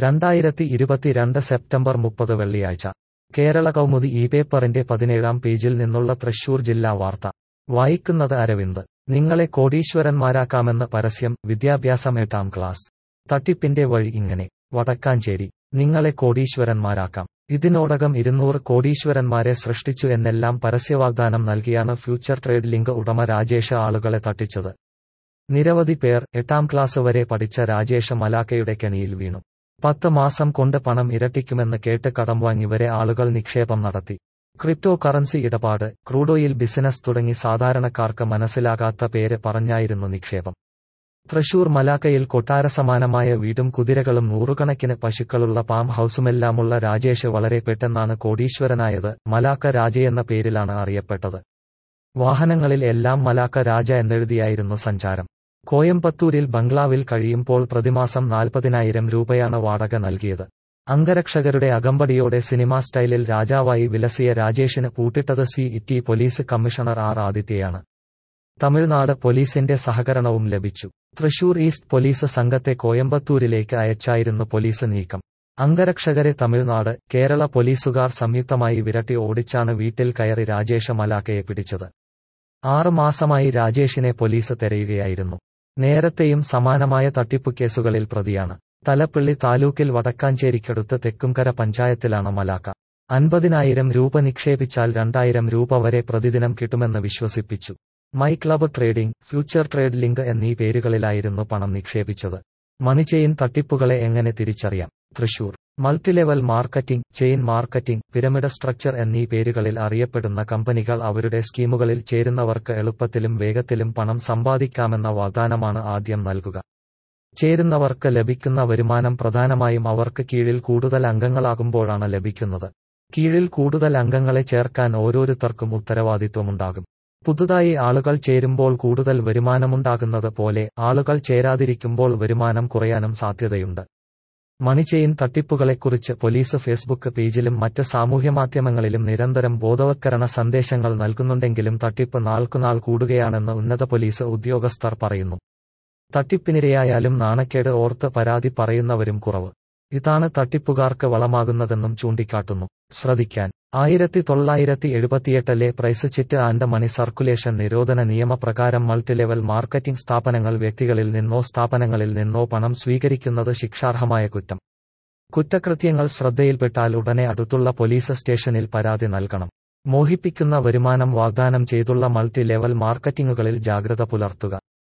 രണ്ടായിരത്തി ഇരുപത്തിരണ്ട് സെപ്റ്റംബർ മുപ്പത് വെള്ളിയാഴ്ച കേരള കൗമുദി ഈ പേപ്പറിന്റെ പതിനേഴാം പേജിൽ നിന്നുള്ള തൃശൂർ ജില്ലാ വാർത്ത വായിക്കുന്നത് അരവിന്ദ് നിങ്ങളെ കോടീശ്വരന്മാരാക്കാമെന്ന് പരസ്യം വിദ്യാഭ്യാസം എട്ടാം ക്ലാസ് തട്ടിപ്പിന്റെ വഴി ഇങ്ങനെ വടക്കാഞ്ചേരി നിങ്ങളെ കോടീശ്വരന്മാരാക്കാം ഇതിനോടകം ഇരുന്നൂറ് കോടീശ്വരന്മാരെ സൃഷ്ടിച്ചു എന്നെല്ലാം പരസ്യവാഗ്ദാനം നൽകിയാണ് ഫ്യൂച്ചർ ട്രേഡ് ലിങ്ക് ഉടമ രാജേഷ് ആളുകളെ തട്ടിച്ചത് നിരവധി പേർ എട്ടാം ക്ലാസ് വരെ പഠിച്ച രാജേഷ് മലാക്കയുടെ കെണിയിൽ വീണു പത്ത് മാസം കൊണ്ട് പണം ഇരട്ടിക്കുമെന്ന് കേട്ട് കടം വാങ്ങിവരെ ആളുകൾ നിക്ഷേപം നടത്തി ക്രിപ്റ്റോ കറൻസി ഇടപാട് ക്രൂഡോയിൽ ബിസിനസ് തുടങ്ങി സാധാരണക്കാർക്ക് മനസ്സിലാകാത്ത പേര് പറഞ്ഞായിരുന്നു നിക്ഷേപം തൃശൂർ മലാക്കയിൽ കൊട്ടാരസമാനമായ വീടും കുതിരകളും നൂറുകണക്കിന് പശുക്കളുള്ള പാം ഹൌസുമെല്ലാമുള്ള രാജേഷ് വളരെ പെട്ടെന്നാണ് കോടീശ്വരനായത് മലാക്ക രാജയെന്ന പേരിലാണ് അറിയപ്പെട്ടത് വാഹനങ്ങളിൽ എല്ലാം മലാക്ക രാജ എന്നെഴുതിയായിരുന്നു സഞ്ചാരം കോയമ്പത്തൂരിൽ ബംഗ്ലാവിൽ കഴിയുമ്പോൾ പ്രതിമാസം നാൽപ്പതിനായിരം രൂപയാണ് വാടക നൽകിയത് അംഗരക്ഷകരുടെ അകമ്പടിയോടെ സിനിമാ സ്റ്റൈലിൽ രാജാവായി വിലസിയ രാജേഷിന് പൂട്ടിട്ടത് city police commissioner R ആദിത്യയാണ് തമിഴ്നാട് പോലീസിന്റെ സഹകരണവും ലഭിച്ചു തൃശൂർ ഈസ്റ്റ് പോലീസ് സംഘത്തെ കോയമ്പത്തൂരിലേക്ക് അയച്ചായിരുന്നു പോലീസ് നീക്കം അംഗരക്ഷകരെ തമിഴ്നാട് കേരള പോലീസുകാർ സംയുക്തമായി വിരട്ടി ഓടിച്ചാണ് വീട്ടിൽ കയറി രാജേഷ മലാക്കയെ പിടിച്ചത് ആറ് മാസമായി രാജേഷിനെ പോലീസ് തെരയുകയായിരുന്നു നേരത്തെയും സമാനമായ തട്ടിപ്പു കേസുകളിൽ പ്രതിയാണ് തലപ്പള്ളി താലൂക്കിൽ വടക്കാഞ്ചേരിക്കടുത്ത് തെക്കുംകര പഞ്ചായത്തിലാണ് മലാക്ക അൻപതിനായിരം രൂപ നിക്ഷേപിച്ചാൽ രണ്ടായിരം രൂപ വരെ പ്രതിദിനം കിട്ടുമെന്ന് വിശ്വസിപ്പിച്ചു my club trading future trade link എന്നീ പേരുകളിലായിരുന്നു പണം നിക്ഷേപിച്ചത് മണി ചെയിൻ തട്ടിപ്പുകളെ എങ്ങനെ തിരിച്ചറിയാം Thrissur multilevel marketing chain marketing pyramid structure എന്നീ പേരുകളിൽ അറിയപ്പെടുന്ന കമ്പനികൾ അവരുടെ സ്കീമുകളിൽ ചേരുന്നവർക്ക് എളുപ്പത്തിലും വേഗത്തിലും പണം സമ്പാദിക്കാമെന്ന വാഗ്ദാനമാണ് ആദ്യം നൽകുക ചേരുന്നവർക്ക് ലഭിക്കുന്ന വരുമാനം പ്രധാനമായും അവർക്ക് കീഴിൽ കൂടുതൽ അംഗങ്ങളാകുമ്പോഴാണ് ലഭിക്കുന്നത് കീഴിൽ കൂടുതൽ അംഗങ്ങളെ ചേർക്കാൻ ഓരോരുത്തർക്കും ഉത്തരവാദിത്വമുണ്ടാകും പുതുതായി ആളുകൾ ചേരുമ്പോൾ കൂടുതൽ വരുമാനമുണ്ടാകുന്നത് പോലെ ആളുകൾ ചേരാതിരിക്കുമ്പോൾ വരുമാനം കുറയാനും സാധ്യതയുണ്ട് മണിചെയിൻ തട്ടിപ്പുകളെക്കുറിച്ച് പോലീസ് ഫേസ്ബുക്ക് പേജിലും മറ്റ് സാമൂഹ്യമാധ്യമങ്ങളിലും നിരന്തരം ബോധവത്കരണ സന്ദേശങ്ങൾ നൽകുന്നുണ്ടെങ്കിലും തട്ടിപ്പ് നാൾക്കുനാൾ കൂടുകയാണെന്ന് ഉന്നത പോലീസ് ഉദ്യോഗസ്ഥർ പറയുന്നു തട്ടിപ്പിനിരയായാലും നാണക്കേട് ഓർത്ത് പരാതി പറയുന്നവരും കുറവ് ഇതാണ് തട്ടിപ്പുകാർക്ക് വളമാകുന്നതെന്നും ചൂണ്ടിക്കാട്ടുന്നു ശ്രദ്ധിക്കാൻ ആയിരത്തി തൊള്ളായിരത്തി എഴുപത്തിയെട്ടിലെ prize chit and money circulation നിരോധന നിയമപ്രകാരം മൾട്ടിലെവൽ മാർക്കറ്റിംഗ് സ്ഥാപനങ്ങൾ വ്യക്തികളിൽ നിന്നോ സ്ഥാപനങ്ങളിൽ നിന്നോ പണം സ്വീകരിക്കുന്നത് ശിക്ഷാർഹമായ കുറ്റം കുറ്റകൃത്യങ്ങൾ ശ്രദ്ധയിൽപ്പെട്ടാൽ ഉടനെ അടുത്തുള്ള പോലീസ് സ്റ്റേഷനിൽ പരാതി നൽകണം മോഹിപ്പിക്കുന്ന വരുമാനം വാഗ്ദാനം ചെയ്തുള്ള മൾട്ടി ലെവൽ മാർക്കറ്റിംഗുകളിൽ ജാഗ്രത പുലർത്തുക